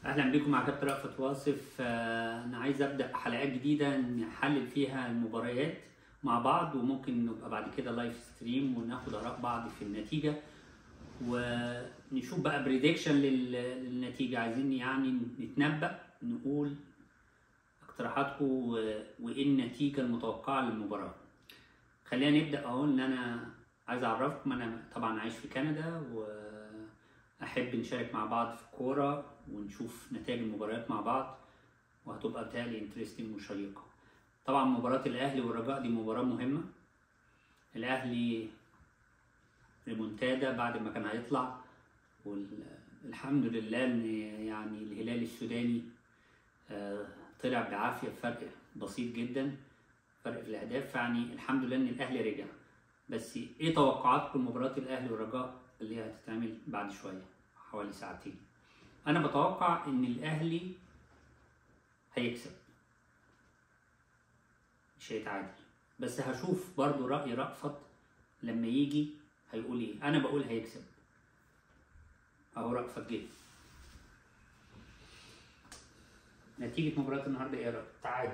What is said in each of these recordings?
اهلا بكم مع كابتن رأفت واصف آه، انا عايز ابدا حلقات جديده نحلل فيها المباريات مع بعض وممكن نبقى بعد كده لايف ستريم وناخد اراء بعض في النتيجه ونشوف بقى بريدكشن للنتيجه عايزين يعني نتنبأ نقول اقتراحاتكم و- وايه النتيجه المتوقعه للمباراه خلينا نبدا اهو ان انا عايز اعرفكم انا طبعا عايش في كندا واحب نشارك مع بعض في الكوره ونشوف نتائج المباريات مع بعض وهتبقى بتهيألي انترستنج وشيقه طبعا مباراه الاهلي والرجاء دي مباراه مهمه الاهلي ريمونتادا بعد ما كان هيطلع والحمد لله ان يعني الهلال السوداني آه، طلع بعافيه بفرق بسيط جدا فرق في الاهداف يعني الحمد لله ان الاهلي رجع بس ايه توقعاتكم لمباراه الاهلي والرجاء اللي هتتعمل بعد شويه حوالي ساعتين انا بتوقع ان الاهلي هيكسب مش هيتعادل بس هشوف برضو راي رأفت لما يجي هيقول ايه انا بقول هيكسب اهو رأفت جه نتيجة مباراة النهارده ايه يا رأفت؟ تعادل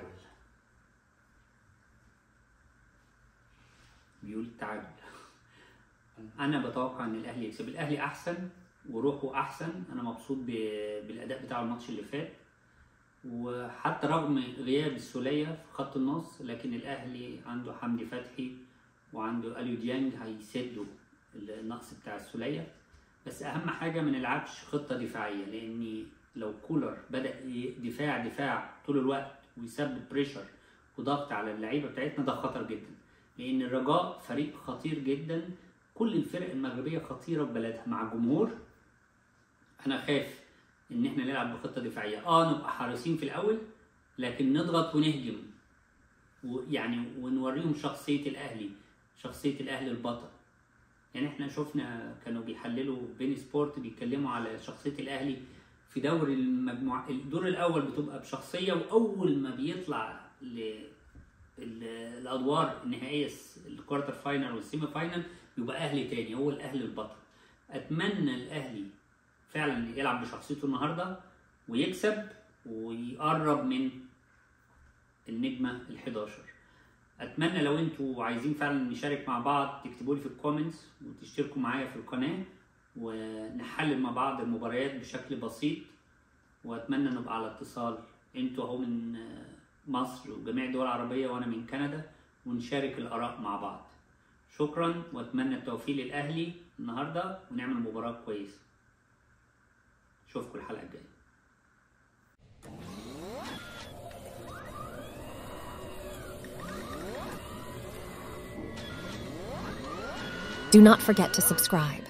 بيقول التعادل انا بتوقع ان الاهلي يكسب الاهلي احسن وروحه احسن انا مبسوط ب- بالاداء بتاع الماتش اللي فات وحتى رغم غياب السولية في خط النص لكن الاهلي عنده حمدي فتحي وعنده اليو ديانج هيسدوا النقص بتاع السولية بس اهم حاجة ما نلعبش خطة دفاعية لان لو كولر بدأ ي- دفاع دفاع طول الوقت ويسبب بريشر وضغط على اللعيبة بتاعتنا ده خطر جدا لان الرجاء فريق خطير جدا كل الفرق المغربية خطيرة في بلدها مع الجمهور انا خايف ان احنا نلعب بخطه دفاعيه اه نبقى حريصين في الاول لكن نضغط ونهجم ويعني ونوريهم شخصيه الاهلي شخصيه الاهلي البطل يعني احنا شفنا كانوا بيحللوا بين سبورت بيتكلموا على شخصيه الاهلي في دوري المجموعة الدور الاول بتبقى بشخصيه واول ما بيطلع ل ال- الادوار النهائيه الكوارتر فاينل والسيمي فاينل يبقى اهلي تاني هو الاهلي البطل اتمنى الاهلي فعلا يلعب بشخصيته النهارده ويكسب ويقرب من النجمه ال11 اتمنى لو انتوا عايزين فعلا نشارك مع بعض تكتبوا لي في الكومنتس وتشتركوا معايا في القناه ونحلل مع بعض المباريات بشكل بسيط واتمنى نبقى على اتصال انتوا اهو من مصر وجميع الدول العربيه وانا من كندا ونشارك الاراء مع بعض شكرا واتمنى التوفيق للاهلي النهارده ونعمل مباراه كويسه اشوفكم الحلقه الجايه Do not forget to subscribe.